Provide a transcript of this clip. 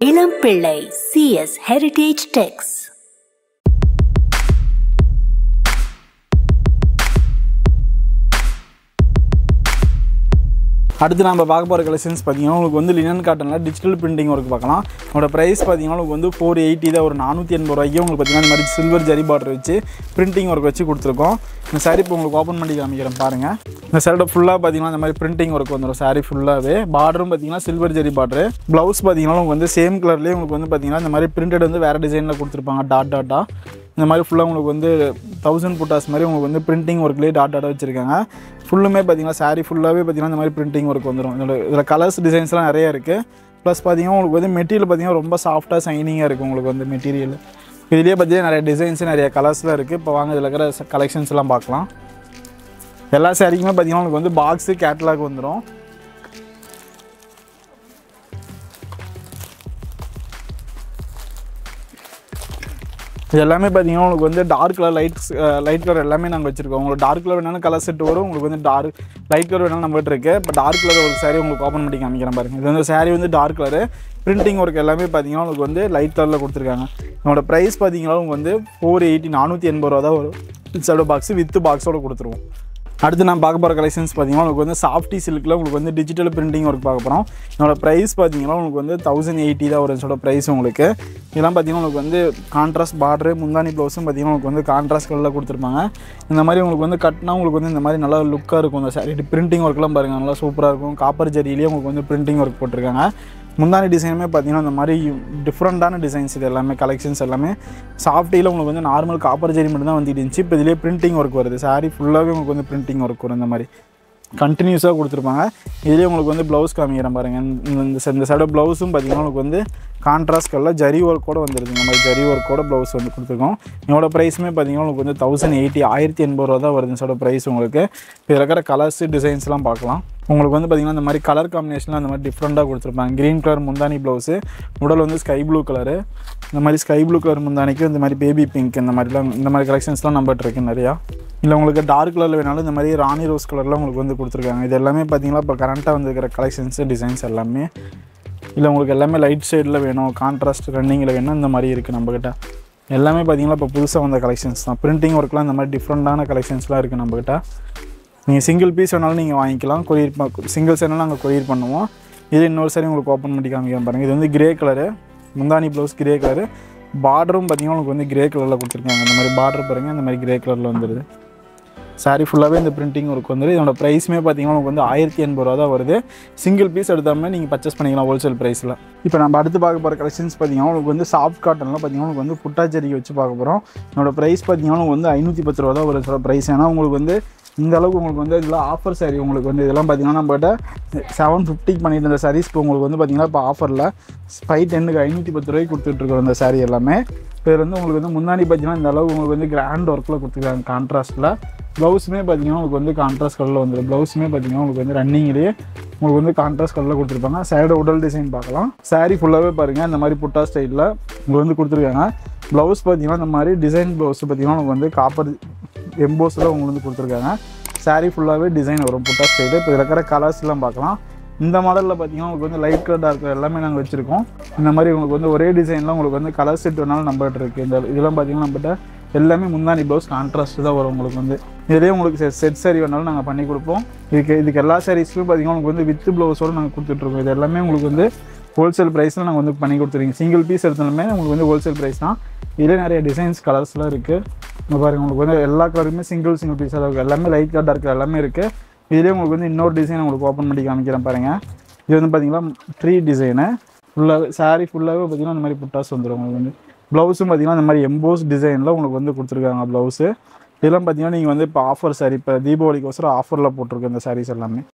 இளம்பிள்ளை CS heritage டெக்ஸ் அடுத்து நம்ம பார்க்க போகிற கலெக்ஷன்ஸ் பார்த்தீங்கன்னா உங்களுக்கு வந்து லினன் காட்டனில் டிஜிட்டல் பிரிண்டிங் ஒர்க் பார்க்கலாம் அதோட ப்ரைஸ் பார்த்தீங்கன்னா உங்களுக்கு வந்து ஃபோர் எயிட்டி தான் ஒரு நானூற்றி எண்பது ரூபாய்க்கு உங்களுக்கு பார்த்தீங்கன்னா இந்த மாதிரி சில்வர் ஜரி பார்டர் வச்சு பிரிண்டிங் ஒர்க் வச்சு கொடுத்துருக்கோம் இந்த saree இப்போ உங்களுக்கு ஓப்பன் பண்ணி காமிக்கிறேன் பாருங்கள் இந்த சைடை ஃபுல்லாக பார்த்தீங்கன்னா இந்த மாதிரி பிரிண்டிங் ஒர்க் வந்துடும் saree ஃபுல்லாகவே பார்டரும் பார்த்தீங்கன்னா சில்வர் ஜரி பார்டரு ப்ளவுஸ் பார்த்தீங்கன்னா உங்களுக்கு வந்து சேம் கலர்லேயே உங்களுக்கு வந்து பார்த்தீங்கன்னா இந்த மாதிரி பிரிண்டட் வந்து வேறு டிசைனில் கொடுத்துருப்பாங்க டாட் டாட்டாக இந்த மாதிரி ஃபுல்லாக உங்களுக்கு வந்து தௌசண்ட் புட்டாஸ் மாதிரி உங்களுக்கு வந்து பிரிண்டிங் ஒர்க்லேயே டாட் டாட்டாக வச்சுருக்காங்க ஃபுல்லுமே பார்த்தீங்கன்னா saree ஃபுல்லாகவே பார்த்தீங்கன்னா இந்த மாதிரி பிரிண்டிங் ஒர்க் வந்துடும் இதோட இதில் கலர்ஸ் டிசைன்ஸ்லாம் நிறைய இருக்குது ப்ளஸ் பார்த்தீங்கன்னா உங்களுக்கு வந்து மெட்டீரியல் பார்த்தீங்கன்னா ரொம்ப சாஃப்டாக சைனிங்காக இருக்குது உங்களுக்கு வந்து மெட்டீரியல் இதுலேயே பார்த்தீங்கன்னா நிறைய டிசைன்ஸ் நிறைய கலர்ஸ்லாம் இருக்குது இப்போ வாங்க இதில் இருக்கிற கலெக்ஷன்ஸ் எல்லாம் பார்க்கலாம் எல்லா சாரிக்குமே பார்த்தீங்கன்னா உங்களுக்கு வந்து பாக்ஸு கேட்லாக் வந்துடும் இது எல்லாமே பார்த்தீங்கன்னா உங்களுக்கு வந்து dark colour light light colour எல்லாமே நாங்கள் வச்சுருக்கோம் உங்களுக்கு டார்க் கலர் வேணாலும் கலர் செட் வரும் உங்களுக்கு வந்து டார்க் லைட் கலர் வேணாலும் நம்மகிட்ட இருக்குது இப்போ டார்க் கலர் ஒரு saree உங்களுக்கு ஓப்பன் பண்ணி காமிக்கிறேன் பாருங்க இது வந்து saree வந்து டார்க் கலரு பிரிண்டிங் ஒர்க் எல்லாமே பார்த்தீங்கன்னா உங்களுக்கு வந்து லைட் கலரில் கொடுத்துருக்காங்க என்னோட ப்ரைஸ் பார்த்தீங்கன்னா உங்களுக்கு வந்து ஃபோர் எயிட்டி நானூற்றி எண்பது ரூபா தான் வரும் செலவு பாக்ஸ் வித் பாக்ஸோட கொடுத்துருவோம் அடுத்து நான் பார்க்க போகிற கலெக்ஷன்ஸ் பார்த்தீங்கன்னா உங்களுக்கு வந்து சாஃப்டி சில்கில் உங்களுக்கு வந்து டிஜிட்டல் பிரிண்டிங் ஒர்க் பார்க்க போகிறோம் என்னோட ப்ரைஸ் பார்த்தீங்கன்னா உங்களுக்கு வந்து தௌசண்ட் எயிட்டி தான் ஒரு இதோட ப்ரைஸ் உங்களுக்கு இதெல்லாம் பார்த்தீங்கன்னா உங்களுக்கு வந்து கான்ட்ராஸ்ட் பார்டரு முந்தானி ப்ளவுஸும் பார்த்தீங்கன்னா உங்களுக்கு வந்து கான்ட்ராஸ்ட் கலரில் கொடுத்துருப்பாங்க இந்த மாதிரி உங்களுக்கு வந்து கட்டினா உங்களுக்கு வந்து இந்த மாதிரி நல்லா லுக்காக இருக்கும் இந்த சாரி பிரிண்டிங் ஒர்க்லாம் பாருங்கள் நல்லா சூப்பராக இருக்கும் காப்பர் ஜரியிலேயே உங்களுக்கு வந்து பிரிண்டிங் ஒர்க் போட்டிருக்காங்க முந்தானி டிசைனுமே பார்த்தீங்கன்னா இந்த மாதிரி டிஃப்ரெண்ட்டான டிசைன்ஸ் இது எல்லாமே கலெக்ஷன்ஸ் எல்லாமே சாஃப்டியில் உங்களுக்கு வந்து நார்மல் காப்பர் ஜெரி மட்டும் தான் வந்துட்டு இருந்துச்சு இப்போ இதிலே பிரிண்டிங் ஒர்க் வருது சாரி ஃபுல்லாகவே உங்களுக்கு வந்து பிரிண்டிங் ஒர்க் வரும் இந்த மாதிரி கண்டினியூஸாக கொடுத்துருப்பாங்க இதுலேயே உங்களுக்கு வந்து ப்ளவுஸ் காமிக்கிறேன் பாருங்கள் இந்த இந்த ச- இந்த சைடு ப்ளவுஸும் பார்த்தீங்கன்னா உங்களுக்கு வந்து கான்ட்ராஸ்ட் கலரில் ஜரி ஒர்க்கோட வந்துருது இந்த மாதிரி ஜரி ஒர்க்கோட ப்ளவுஸ் வந்து கொடுத்துருக்கோம் என்னோட ப்ரைஸுமே பார்த்தீங்கன்னா உங்களுக்கு வந்து தௌசண்ட் எயிட்டி ஆயிரத்தி எண்பது ரூபா தான் வருது இந்த ப்ரைஸ் உங்களுக்கு இப்போ இதில் இருக்கிற கலர்ஸ் டிசைன்ஸ்லாம் பார்க்கலாம் உங்களுக்கு வந்து பார்த்தீங்கன்னா இந்த மாதிரி கலர் காம்பினேஷன்லாம் அந்த மாதிரி டிஃப்ரெண்ட்டாக கொடுத்துருப்பாங்க க்ரீன் கலர் முந்தானி ப்ளவுஸு உடல் வந்து ஸ்கை ப்ளூ கலரு இந்த மாதிரி ஸ்கை ப்ளூ கலர் முந்தானிக்கு இந்த மாதிரி பேபி பிங்க் இந்த மாதிரிலாம் இந்த மாதிரி கலெக்ஷன்ஸ்லாம் நம்மகிட்ட இருக்கு நிறையா இல்லை உங்களுக்கு டார்க் கலரில் வேணாலும் இந்த மாதிரி ராணி ரோஸ் கலரில் உங்களுக்கு வந்து கொடுத்துருக்காங்க இது எல்லாமே பார்த்தீங்கன்னா இப்போ கரண்ட்டாக வந்துருக்கிற கலெக்ஷன்ஸு டிசைன்ஸ் எல்லாமே இல்லை உங்களுக்கு எல்லாமே லைட் ஷேடில் வேணும் கான்ட்ராஸ்ட் ரன்னிங்கில் வேணும் இந்த மாதிரி இருக்குது நம்மக்கிட்ட எல்லாமே பார்த்தீங்கன்னா இப்போ புதுசாக வந்த கலெக்ஷன்ஸ் தான் பிரிண்டிங் ஒர்க்லாம் இந்த மாதிரி டிஃப்ரெண்ட்டான கலெக்ஷன்ஸ்லாம் இருக்குது நம்மக்கிட்ட நீங்கள் சிங்கிள் பீஸ் வேணாலும் நீங்கள் வாங்கிக்கலாம் கொரியர் சிங்கிள்ஸ் வேணாலும் நாங்கள் கொரியர் பண்ணுவோம் இது இன்னொரு சரி உங்களுக்கு ஓப்பன் பண்ணி காமிக்கிறேன் பாருங்கள் இது வந்து கிரே கலரு முந்தானி ப்ளவுஸ் கிரே கலரு பார்டரும் பார்த்தீங்கன்னா உங்களுக்கு வந்து கிரே கலரில் கொடுத்துருக்காங்க இந்த மாதிரி பார்டர் பாருங்கள் இந்த மாதிரி கிரே கலரில் வந்துடுது சாரி ஃபுல்லாகவே இந்த பிரிண்டிங் ஒர்க் வந்துடும் இதோட ப்ரைஸுமே பார்த்தீங்கன்னா உங்களுக்கு வந்து ஆயிரத்தி எண்பது ரூபா தான் வருது சிங்கிள் பீஸ் எடுத்தாமல் நீங்கள் பர்ச்சேஸ் பண்ணிக்கலாம் ஹோல்சேல் ப்ரைஸில் இப்போ நம்ம அடுத்து பார்க்க போகிற கலெக்ஷன்ஸ் பார்த்தீங்கன்னா உங்களுக்கு வந்து சாஃப்ட் காட்டனில் பார்த்தீங்கன்னா உங்களுக்கு வந்து புட்டாச்சேரிக்கு வச்சு பார்க்க போகிறோம் என்னோட ப்ரைஸ் பார்த்தீங்கன்னா உங்களுக்கு வந்து ஐநூற்றி பத்து ரூபா தான் ஒரு சில ப்ரைஸ் ஏன்னா உங்களுக்கு வந்து இந்த அளவுக்கு உங்களுக்கு வந்து இதெல்லாம் ஆஃபர் சாரி உங்களுக்கு வந்து இதெல்லாம் பார்த்தீங்கன்னா நம்மகிட்ட செவன் ஃபிஃப்டிக்கு பண்ணிட்டு இருந்த சாரீஸ் இப்போ உங்களுக்கு வந்து பார்த்தீங்கன்னா இப்போ ஆஃபரில் ஃபைவ் டென்னுக்கு ஐநூற்றி பத்து ரூபாய்க்கு கொடுத்துட்ருக்கோம் இந்த சாரீ எல்லாமே இப்போ இது வந்து உங்களுக்கு வந்து முன்னாடி பார்த்தீங்கன்னா இந்த அளவுக்கு உங்களுக்கு வந்து கிராண்ட் ஒர்க்கில் கொடுத்துருக்காங்க கான்ட்ராஸ்ட்டில் ப்ளவுஸுமே பார்த்தீங்கன்னா உங்களுக்கு வந்து கான்ட்ராஸ்ட் கலரில் வந்துடும் ப்ளவுஸுமே பார்த்தீங்கன்னா உங்களுக்கு வந்து ரன்னிங்லேயே உங்களுக்கு வந்து கான்ட்ராஸ்ட் கலரில் கொடுத்துருப்பாங்க சைடு உடல் டிசைன் பார்க்கலாம் saree ஃபுல்லாகவே பாருங்கள் இந்த மாதிரி புட்டா ஸ்டைலில் உங்களுக்கு வந்து கொடுத்துருக்காங்க ப்ளவுஸ் பார்த்தீங்கன்னா இந்த மாதிரி டிசைன் ப்ளவுஸ் பார்த்தீங்கன்னா உங்களுக்கு வந்து காப்பர் எம்போஸில் உங்களுக்கு வந்து கொடுத்துருக்காங்க saree ஃபுல்லாகவே டிசைன் வரும் புட்டா ஸ்டைலு இப்போ இதில் இருக்கிற கலர்ஸ்லாம் பார்க்கலாம் இந்த மாடலில் பார்த்தீங்கன்னா உங்களுக்கு வந்து லைட் கலர் டார்க் கலர் எல்லாமே நாங்கள் வச்சுருக்கோம் இந்த மாதிரி உங்களுக்கு வந்து ஒரே டிசைனில் உங்களுக்கு வந்து கலர் செட் வேணாலும் நம்மகிட்ட இருக்குது இந்த இதெல்லாம் பார்த்தீங்கன்னா நம்மகிட்ட எல்லாமே முந்தானி ப்ளவுஸ் கான்ட்ராஸ்ட் தான் வரும் உங்களுக்கு வந்து இதுலேயே உங்களுக்கு செட் செட் சாரி வேணாலும் நாங்கள் பண்ணி கொடுப்போம் இதுக்கு இதுக்கு எல்லா சாரீஸ்லையும் பார்த்தீங்கன்னா உங்களுக்கு வந்து வித் ப்ளவுஸோடு நாங்கள் கொடுத்துட்ருக்கோம் இது எல்லாமே உங்களுக்கு வந்து ஹோல்சேல் ப்ரைஸில் நாங்கள் வந்து பண்ணி கொடுத்துருக்கீங்க சிங்கிள் பீஸ் எடுத்தாலுமே உங்களுக்கு வந்து ஹோல்சேல் ப்ரைஸ் தான் இதிலே நிறைய டிசைன்ஸ் கலர்ஸ்லாம் இருக்குது இங்க பாருங்க உங்களுக்கு வந்து எல்லா கலருமே சிங்கிள் சிங்கிள் பீஸாக இருக்குது எல்லாமே லைட் கலர் டார்க் எல்லாமே இருக்குது இதுலேயே உங்களுக்கு வந்து இன்னொரு டிசைன் உங்களுக்கு ஓப்பன் பண்ணி காமிக்கிறேன் பாருங்கள் இது வந்து பார்த்தீங்கன்னா ட்ரீ டிசைனு ஃபுல்லாகவே saree ஃபுல்லாகவே பார்த்தீங்கன்னா இந்த மாதிரி புட்டாஸ் வந்துடும் உங்களுக்கு வந்து ப்ளவுஸும் பார்த்தீங்கன்னா இந்த மாதிரி எம்போஸ் டிசைனில் உங்களுக்கு வந்து கொடுத்துருக்காங்க ப்ளவுஸு இதெல்லாம் பார்த்தீங்கன்னா நீங்கள் வந்து இப்போ ஆஃபர் சாரி இப்போ தீபாவளிக்கு ஆஃபரில் போட்டிருக்கு இந்த சாரீஸ் எல்லாமே